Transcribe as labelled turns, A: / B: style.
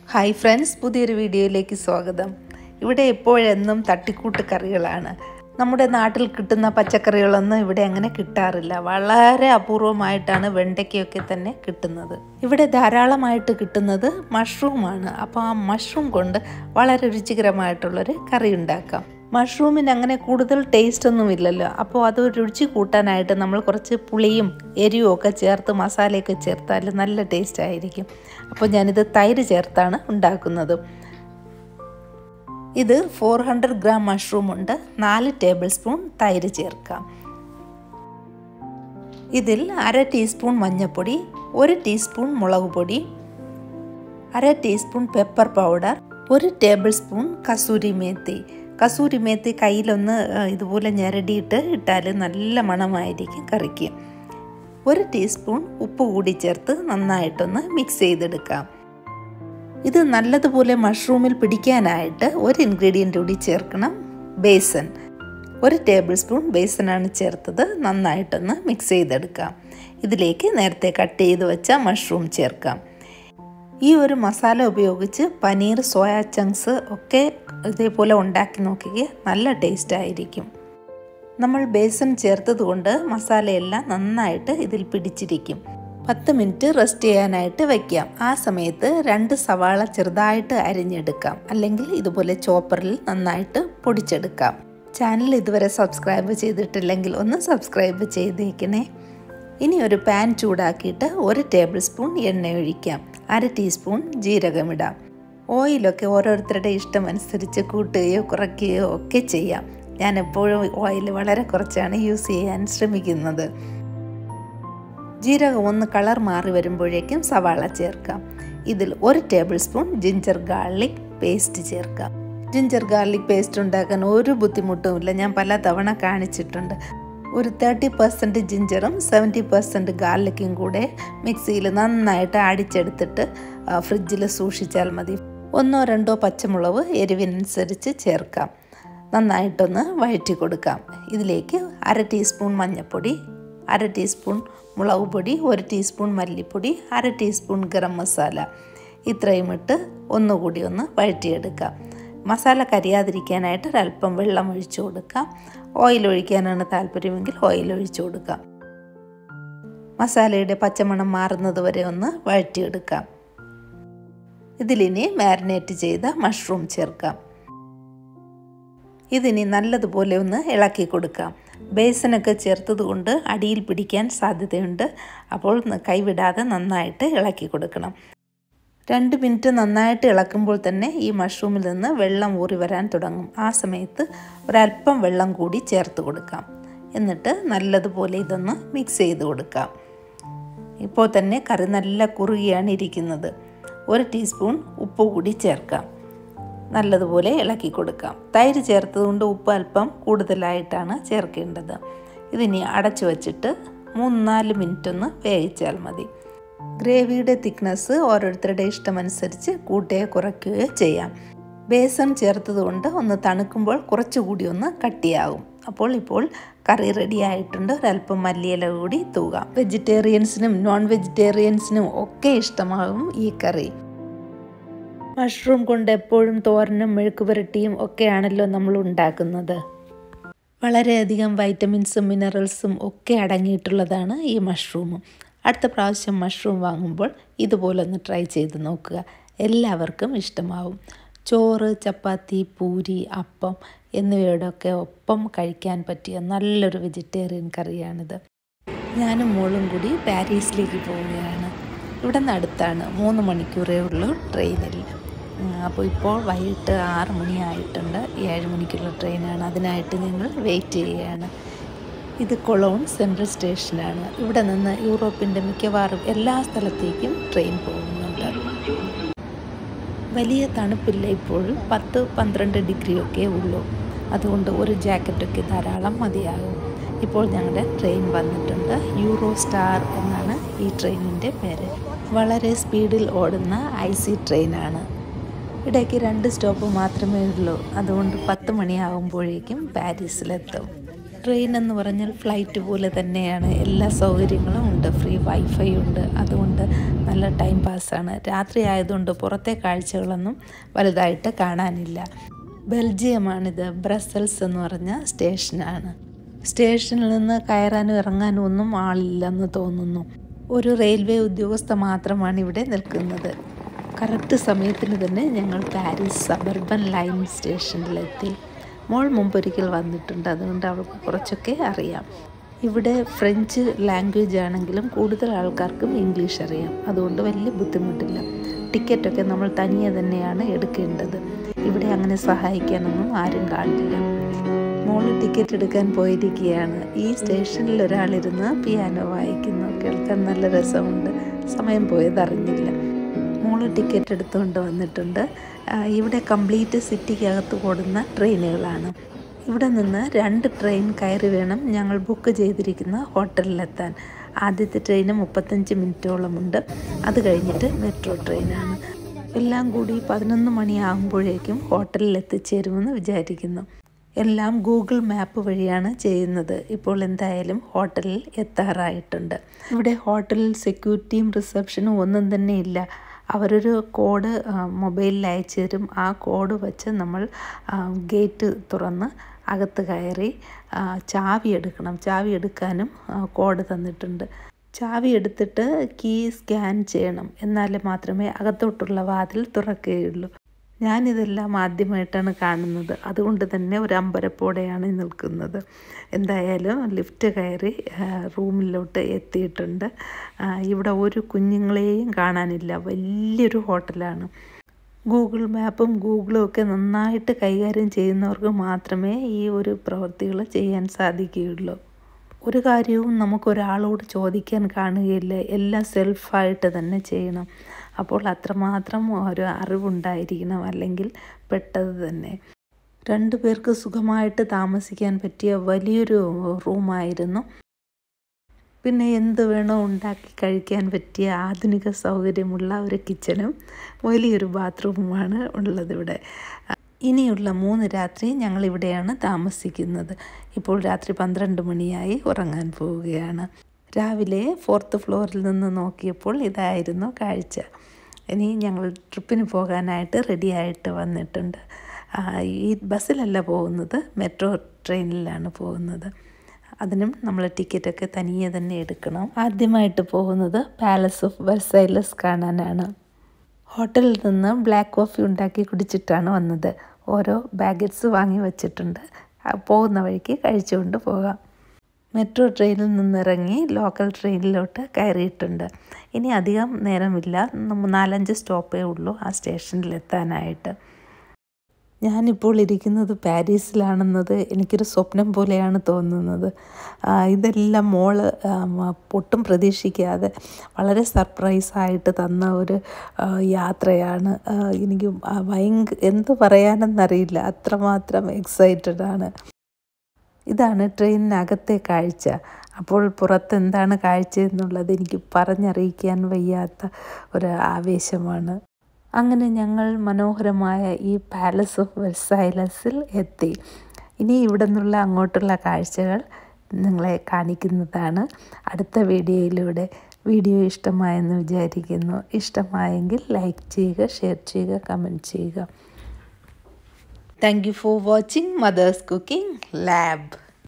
A: hi friends പുതിയൊരു വീഡിയോയിലേക്ക് സ്വാഗതം ഇവിടെ എപ്പോഴെന്നും തട്ടിക്കൂട്ട് കറികളാണ് നമ്മുടെ നാട്ടിൽ കിട്ടുന്ന പച്ചക്കറികളൊന്നും ഇവിടെ അങ്ങനെ കിട്ടാറില്ല വളരെ അപൂർവമായിട്ടാണ് വെണ്ടയ്ക്കയൊക്കെ തന്നെ കിട്ടുന്നത് ഇവിടെ ധാരാളമായിട്ട് കിട്ടുന്നത് മഷ്റൂമാണ് അപ്പോൾ ആ മഷ്റൂം കൊണ്ട് വളരെ രുചികരമായിട്ടുള്ളൊരു കറി ഉണ്ടാക്കാം മഷ്റൂമിന് അങ്ങനെ കൂടുതൽ ടേസ്റ്റ് ഒന്നും ഇല്ലല്ലോ അപ്പോൾ അത് രുചി കൂട്ടാനായിട്ട് നമ്മൾ കുറച്ച് പുളിയും എരിവും ഒക്കെ ചേർത്ത് മസാലയൊക്കെ ചേർത്താൽ നല്ല ടേസ്റ്റ് ആയിരിക്കും അപ്പോൾ ഞാനിത് തൈര് ചേർത്താണ് ഉണ്ടാക്കുന്നത് ഇത് ഫോർ ഹൺഡ്രഡ് ഗ്രാം മഷ്റൂം ഉണ്ട് നാല് ടേബിൾ സ്പൂൺ തൈര് ചേർക്കാം ഇതിൽ അര ടീസ്പൂൺ മഞ്ഞൾപ്പൊടി ഒരു ടീസ്പൂൺ മുളക് പൊടി അര ടീസ്പൂൺ പെപ്പർ പൗഡർ ഒരു ടേബിൾ സ്പൂൺ കസൂരി മേത്തി കസൂരി മേത്തി കയ്യിലൊന്ന് ഇതുപോലെ ഞെരടിയിട്ട് ഇട്ടാൽ നല്ല മണമായിരിക്കും കറിക്ക് ഒരു ടീസ്പൂൺ ഉപ്പ് കൂടി ചേർത്ത് നന്നായിട്ടൊന്ന് മിക്സ് ചെയ്തെടുക്കാം ഇത് നല്ലതുപോലെ മഷ്റൂമിൽ പിടിക്കാനായിട്ട് ഒരു ഇൻഗ്രീഡിയൻ്റ് കൂടി ചേർക്കണം ബേസൻ ഒരു ടേബിൾ സ്പൂൺ ബേസനാണ് ചേർത്തത് നന്നായിട്ടൊന്ന് മിക്സ് ചെയ്തെടുക്കാം ഇതിലേക്ക് നേരത്തെ കട്ട് ചെയ്ത് വെച്ച മഷ്റൂം ചേർക്കാം ഈ ഒരു മസാല ഉപയോഗിച്ച് പനീർ സോയ ചങ്ക്സ് ഒക്കെ ഇതേപോലെ ഉണ്ടാക്കി നോക്കിക്കുക നല്ല ടേസ്റ്റ് ആയിരിക്കും നമ്മൾ ബേസൻ ചേർത്തതുകൊണ്ട് മസാലയെല്ലാം നന്നായിട്ട് ഇതിൽ പിടിച്ചിരിക്കും പത്ത് മിനിറ്റ് റെസ്റ്റ് ചെയ്യാനായിട്ട് വയ്ക്കാം ആ സമയത്ത് രണ്ട് സവാള ചെറുതായിട്ട് അരിഞ്ഞെടുക്കാം അല്ലെങ്കിൽ ഇതുപോലെ ചോപ്പറിൽ നന്നായിട്ട് പൊടിച്ചെടുക്കാം ചാനൽ ഇതുവരെ സബ്സ്ക്രൈബ് ചെയ്തിട്ടില്ലെങ്കിൽ ഒന്ന് സബ്സ്ക്രൈബ് ചെയ്തേക്കണേ ഇനി ഒരു പാൻ ചൂടാക്കിയിട്ട് ഒരു ടേബിൾ സ്പൂൺ എണ്ണ ഒഴിക്കാം അര ടീസ്പൂൺ ജീരകമിടാം ഓയിലൊക്കെ ഓരോരുത്തരുടെ ഇഷ്ടമനുസരിച്ച് കൂട്ടുകയോ കുറയ്ക്കുകയോ ഒക്കെ ചെയ്യാം ഞാൻ എപ്പോഴും ഓയിൽ വളരെ കുറച്ചാണ് യൂസ് ചെയ്യാൻ ശ്രമിക്കുന്നത് ജീരകം ഒന്ന് കളർ മാറി വരുമ്പോഴേക്കും സവാള ചേർക്കാം ഇതിൽ ഒരു tablespoon ginger garlic paste ചേർക്കാം ജിഞ്ചർ ഗാർലിക് പേസ്റ്റ് ഉണ്ടാക്കാൻ ഒരു ബുദ്ധിമുട്ടുമില്ല ഞാൻ പല തവണ കാണിച്ചിട്ടുണ്ട് ഒരു തേർട്ടി പെർസെൻറ്റ് ജിഞ്ചറും സെവൻറ്റി പെർസെൻറ്റ് ഗാർലിക്കും കൂടെ മിക്സിയിൽ നന്നായിട്ട് അടിച്ചെടുത്തിട്ട് ഫ്രിഡ്ജിൽ സൂക്ഷിച്ചാൽ മതി ഒന്നോ രണ്ടോ പച്ചമുളക് എരിവിനനുസരിച്ച് ചേർക്കാം നന്നായിട്ടൊന്ന് വഴറ്റി കൊടുക്കാം ഇതിലേക്ക് അര ടീസ്പൂൺ മഞ്ഞൾപ്പൊടി അര ടീസ്പൂൺ മുളക് പൊടി ഒരു ടീസ്പൂൺ മല്ലിപ്പൊടി അര ടീസ്പൂൺ ഗരം മസാല ഇത്രയും ഇട്ട് ഒന്നുകൂടി ഒന്ന് വഴറ്റിയെടുക്കാം മസാല കരിയാതിരിക്കാനായിട്ട് ഒരല്പം വെള്ളം ഒഴിച്ചു കൊടുക്കാം ഓയിൽ ഒഴിക്കാനാണ് താല്പര്യമെങ്കിൽ ഓയിൽ ഒഴിച്ചു കൊടുക്കാം മസാലയുടെ പച്ചമണം മാറുന്നത് വരെ ഒന്ന് വഴറ്റിയെടുക്കാം ഇതിലിനി മാരിനേറ്റ് ചെയ്ത മഷ്റൂം ചേർക്കാം ഇതിനി നല്ലതുപോലെ ഒന്ന് ഇളക്കി കൊടുക്കാം ബേസനൊക്കെ ചേർത്തത് കൊണ്ട് അടിയിൽ പിടിക്കാൻ സാധ്യതയുണ്ട് അപ്പോൾ കൈവിടാതെ നന്നായിട്ട് ഇളക്കി കൊടുക്കണം രണ്ട് മിനിറ്റ് നന്നായിട്ട് ഇളക്കുമ്പോൾ തന്നെ ഈ മഷ്റൂമിൽ നിന്ന് വെള്ളം ഊറി വരാൻ തുടങ്ങും ആ സമയത്ത് ഒരല്പം വെള്ളം കൂടി ചേർത്ത് കൊടുക്കാം എന്നിട്ട് നല്ലതുപോലെ ഇതൊന്ന് മിക്സ് ചെയ്ത് കൊടുക്കാം ഇപ്പോൾ തന്നെ കറി നല്ല കുറുകിയാണ് ഇരിക്കുന്നത് ഒരു ടീസ്പൂൺ ഉപ്പ് കൂടി ചേർക്കാം നല്ലതുപോലെ ഇളക്കി കൊടുക്കാം തൈര് ചേർത്തതുകൊണ്ട് ഉപ്പ് അല്പം കൂടുതലായിട്ടാണ് ചേർക്കേണ്ടത് ഇതിനി അടച്ചു വച്ചിട്ട് മൂന്ന് നാല് മിനിറ്റ് ഒന്ന് വേവിച്ചാൽ മതി ഗ്രേവിയുടെ തിക്നെസ് ഓരോരുത്തരുടെ ഇഷ്ടമനുസരിച്ച് കൂട്ടുകയോ കുറയ്ക്കുകയോ ചെയ്യാം ബേസൻ ചേർത്തതുകൊണ്ട് ഒന്ന് തണുക്കുമ്പോൾ കുറച്ചുകൂടി ഒന്ന് കട്ടിയാകും അപ്പോൾ ഇപ്പോൾ കറി റെഡി ആയിട്ടുണ്ട് ഒരല്പം മല്ലിയില കൂടി തൂകാം വെജിറ്റേറിയൻസിനും നോൺ വെജിറ്റേറിയൻസിനും ഒക്കെ ഇഷ്ടമാകും ഈ കറി മഷ്റൂം കൊണ്ട് എപ്പോഴും തോരനും മെഴുക്ക് പുരട്ടിയും ഒക്കെയാണല്ലോ നമ്മൾ ഉണ്ടാക്കുന്നത് വളരെയധികം വൈറ്റമിൻസും മിനറൽസും ഒക്കെ അടങ്ങിയിട്ടുള്ളതാണ് ഈ മഷ്റൂമും അടുത്ത പ്രാവശ്യം മഷ്റൂം വാങ്ങുമ്പോൾ ഇതുപോലൊന്ന് ട്രൈ ചെയ്ത് നോക്കുക എല്ലാവർക്കും ഇഷ്ടമാവും ചോറ് ചപ്പാത്തി പൂരി അപ്പം എന്നിവയോടൊക്കെ ഒപ്പം കഴിക്കാൻ പറ്റിയ നല്ലൊരു വെജിറ്റേറിയൻ കറിയാണിത് ഞാനും മോളും കൂടി പാരീസിലേക്ക് പോവുകയാണ് ഇവിടെ നിന്ന് അടുത്താണ് മൂന്ന് മണിക്കൂറേ ഉള്ളൂ ട്രെയിനിൽ അപ്പോൾ ഇപ്പോൾ വൈകിട്ട് ആറ് മണിയായിട്ടുണ്ട് ഏഴ് മണിക്കുള്ള ട്രെയിനാണ് അതിനായിട്ട് ഞങ്ങൾ വെയിറ്റ് ചെയ്യുകയാണ് ഇത് കൊളോൺ സെൻട്രൽ സ്റ്റേഷനാണ് ഇവിടെ നിന്ന് യൂറോപ്പിൻ്റെ മിക്കവാറും എല്ലാ സ്ഥലത്തേക്കും ട്രെയിൻ പോകുന്നുണ്ട് വലിയ തണുപ്പില്ല ഇപ്പോൾ പത്ത് പന്ത്രണ്ട് ഡിഗ്രിയൊക്കെ ഉള്ളൂ അതുകൊണ്ട് ഒരു ജാക്കറ്റൊക്കെ ധാരാളം മതിയാകും ഇപ്പോൾ ഞങ്ങളുടെ ട്രെയിൻ വന്നിട്ടുണ്ട് യൂറോ സ്റ്റാർ എന്നാണ് ഈ ട്രെയിനിൻ്റെ പേര് വളരെ സ്പീഡിൽ ഓടുന്ന ഐ സി ട്രെയിനാണ് ഇടയ്ക്ക് രണ്ട് സ്റ്റോപ്പ് മാത്രമേ ഉള്ളൂ അതുകൊണ്ട് പത്ത് മണിയാകുമ്പോഴേക്കും പാരീസിലെത്തും ട്രെയിൻ എന്ന് പറഞ്ഞാൽ ഫ്ലൈറ്റ് പോലെ തന്നെയാണ് എല്ലാ സൗകര്യങ്ങളും ഉണ്ട് ഫ്രീ വൈഫൈ ഉണ്ട് അതുകൊണ്ട് നല്ല ടൈം പാസ്സാണ് രാത്രി ആയതുകൊണ്ട് പുറത്തെ കാഴ്ചകളൊന്നും വലുതായിട്ട് കാണാനില്ല ബെൽജിയമാണിത് ബ്രസൽസ് എന്ന് പറഞ്ഞ സ്റ്റേഷനാണ് സ്റ്റേഷനിൽ നിന്ന് കയറാനും ഇറങ്ങാനും ഒന്നും ആളില്ലെന്ന് തോന്നുന്നു ഒരു റെയിൽവേ ഉദ്യോഗസ്ഥ മാത്രമാണ് ഇവിടെ നിൽക്കുന്നത് കറക്റ്റ് സമയത്തിന് തന്നെ ഞങ്ങൾ പാരീസ് സബർബൻ ലൈൻ സ്റ്റേഷനിലെത്തി മോൾ മുമ്പൊരിക്കൽ വന്നിട്ടുണ്ട് അതുകൊണ്ട് അവൾക്ക് കുറച്ചൊക്കെ അറിയാം ഇവിടെ ഫ്രഞ്ച് ലാംഗ്വേജ് ആണെങ്കിലും കൂടുതൽ ആൾക്കാർക്കും ഇംഗ്ലീഷ് അറിയാം അതുകൊണ്ട് വലിയ ബുദ്ധിമുട്ടില്ല ടിക്കറ്റൊക്കെ നമ്മൾ തനിയെ തന്നെയാണ് എടുക്കേണ്ടത് ഇവിടെ അങ്ങനെ സഹായിക്കാനൊന്നും ആരും കാണില്ല മോള് ടിക്കറ്റ് എടുക്കാൻ പോയിരിക്കുകയാണ് ഈ സ്റ്റേഷനിൽ ഒരാളിരുന്ന് പിയാനോ വായിക്കുന്നു കേൾക്കാൻ നല്ല രസമുണ്ട് സമയം പോയതറിഞ്ഞില്ല മോള് ടിക്കറ്റ് എടുത്തുകൊണ്ട് വന്നിട്ടുണ്ട് ഇവിടെ കംപ്ലീറ്റ് സിറ്റിക്കകത്ത് ഓടുന്ന ട്രെയിനുകളാണ് ഇവിടെ നിന്ന് രണ്ട് ട്രെയിൻ കയറി വേണം ഞങ്ങൾ ബുക്ക് ചെയ്തിരിക്കുന്ന ഹോട്ടലിലെത്താൻ ആദ്യത്തെ ട്രെയിന് മുപ്പത്തഞ്ച് മിനിറ്റോളമുണ്ട് അത് കഴിഞ്ഞിട്ട് മെട്രോ ട്രെയിനാണ് എല്ലാം കൂടി പതിനൊന്ന് മണിയാകുമ്പോഴേക്കും ഹോട്ടലിൽ എത്തിച്ചേരുമെന്ന് വിചാരിക്കുന്നു എല്ലാം ഗൂഗിൾ മാപ്പ് വഴിയാണ് ചെയ്യുന്നത് ഇപ്പോൾ എന്തായാലും ഹോട്ടലിൽ എത്താറായിട്ടുണ്ട് ഇവിടെ ഹോട്ടലിൽ സെക്യൂരിറ്റിയും റിസപ്ഷനും ഒന്നും തന്നെ ഇല്ല അവരൊരു കോഡ് മൊബൈലിൽ അയച്ചു തരും ആ കോഡ് വെച്ച് നമ്മൾ ഗേറ്റ് തുറന്ന് അകത്ത് കയറി ചാവി എടുക്കണം ചാവി എടുക്കാനും കോഡ് തന്നിട്ടുണ്ട് ചാവി എടുത്തിട്ട് കീ സ്കാൻ ചെയ്യണം എന്നാൽ മാത്രമേ അകത്തോട്ടുള്ള വാതിൽ തുറക്കുകയുള്ളൂ ഞാനിതെല്ലാം ആദ്യമായിട്ടാണ് കാണുന്നത് അതുകൊണ്ട് തന്നെ ഒരു അമ്പരപ്പോടെയാണ് നിൽക്കുന്നത് എന്തായാലും ലിഫ്റ്റ് കയറി റൂമിലോട്ട് എത്തിയിട്ടുണ്ട് ഇവിടെ ഒരു കുഞ്ഞുങ്ങളെയും കാണാനില്ല വലിയൊരു ഹോട്ടലാണ് ഗൂഗിൾ മാപ്പും ഗൂഗിളും ഒക്കെ നന്നായിട്ട് കൈകാര്യം ചെയ്യുന്നവർക്ക് മാത്രമേ ഈ ഒരു പ്രവൃത്തികൾ ചെയ്യാൻ സാധിക്കുകയുള്ളൂ ഒരു കാര്യവും നമുക്കൊരാളോട് ചോദിക്കാൻ കാണുകയില്ല എല്ലാം സെൽഫായിട്ട് തന്നെ ചെയ്യണം അപ്പോൾ അത്രമാത്രം ഒരു അറിവുണ്ടായിരിക്കണം അല്ലെങ്കിൽ പെട്ടത് തന്നെ രണ്ടു പേർക്ക് സുഖമായിട്ട് താമസിക്കാൻ പറ്റിയ വലിയൊരു റൂമായിരുന്നു പിന്നെ എന്ത് വേണോ ഉണ്ടാക്കി കഴിക്കാൻ പറ്റിയ ആധുനിക സൗകര്യമുള്ള ഒരു കിച്ചണും വലിയൊരു ബാത്റൂമുമാണ് ഉള്ളത് ഇവിടെ ഇനിയുള്ള മൂന്ന് രാത്രി ഞങ്ങൾ ഇവിടെയാണ് താമസിക്കുന്നത് ഇപ്പോൾ രാത്രി പന്ത്രണ്ട് മണിയായി ഉറങ്ങാൻ പോവുകയാണ് രാവിലെ ഫോർത്ത് ഫ്ലോറിൽ നിന്ന് നോക്കിയപ്പോൾ ഇതായിരുന്നു കാഴ്ച ഇനി ഞങ്ങൾ ട്രിപ്പിന് പോകാനായിട്ട് റെഡിയായിട്ട് വന്നിട്ടുണ്ട് ഈ ബസ്സിലല്ല പോകുന്നത് മെട്രോ ട്രെയിനിലാണ് പോകുന്നത് അതിനും നമ്മൾ ടിക്കറ്റൊക്കെ തനിയെ തന്നെ എടുക്കണം ആദ്യമായിട്ട് പോകുന്നത് പാലസ് ഓഫ് വെർസൈലസ് കാണാനാണ് ഹോട്ടലിൽ നിന്ന് ബ്ലാക്ക് കോഫി ഉണ്ടാക്കി കുടിച്ചിട്ടാണ് വന്നത് ഓരോ ബാഗറ്റ്സ് വാങ്ങി വച്ചിട്ടുണ്ട് പോകുന്ന വഴിക്ക് കഴിച്ചുകൊണ്ട് പോകാം മെട്രോ ട്രെയിനിൽ നിന്നിറങ്ങി ലോക്കൽ ട്രെയിനിലോട്ട് കയറിയിട്ടുണ്ട് ഇനി അധികം നേരമില്ല നാലഞ്ച് സ്റ്റോപ്പേ ഉള്ളൂ ആ സ്റ്റേഷനിൽ എത്താനായിട്ട് ഞാനിപ്പോൾ ഇരിക്കുന്നത് പാരീസിലാണെന്നത് എനിക്കൊരു സ്വപ്നം പോലെയാണ് തോന്നുന്നത് ഇതെല്ലാം മോള് ഒട്ടും പ്രതീക്ഷിക്കാതെ വളരെ സർപ്രൈസായിട്ട് തന്ന ഒരു യാത്രയാണ് എനിക്ക് ഭയങ്കര എന്ത് പറയാനെന്നറിയില്ല അത്രമാത്രം എക്സൈറ്റഡ് ആണ് ഇതാണ് ട്രെയിനിനകത്തെ കാഴ്ച അപ്പോൾ പുറത്ത് എന്താണ് കാഴ്ച എന്നുള്ളത് എനിക്ക് പറഞ്ഞറിയിക്കാൻ വയ്യാത്ത ഒരു ആവേശമാണ് അങ്ങനെ ഞങ്ങൾ മനോഹരമായ ഈ പാലസ് ഓഫ് വെർസൈലസിൽ എത്തി ഇനി ഇവിടെ നിന്നുള്ള അങ്ങോട്ടുള്ള കാഴ്ചകൾ നിങ്ങളെ കാണിക്കുന്നതാണ് അടുത്ത വീഡിയോയിലൂടെ വീഡിയോ ഇഷ്ടമായെന്ന് വിചാരിക്കുന്നു ഇഷ്ടമായെങ്കിൽ ലൈക്ക് ചെയ്യുക ഷെയർ ചെയ്യുക കമൻറ്റ് ചെയ്യുക thank you for watching mother's cooking lab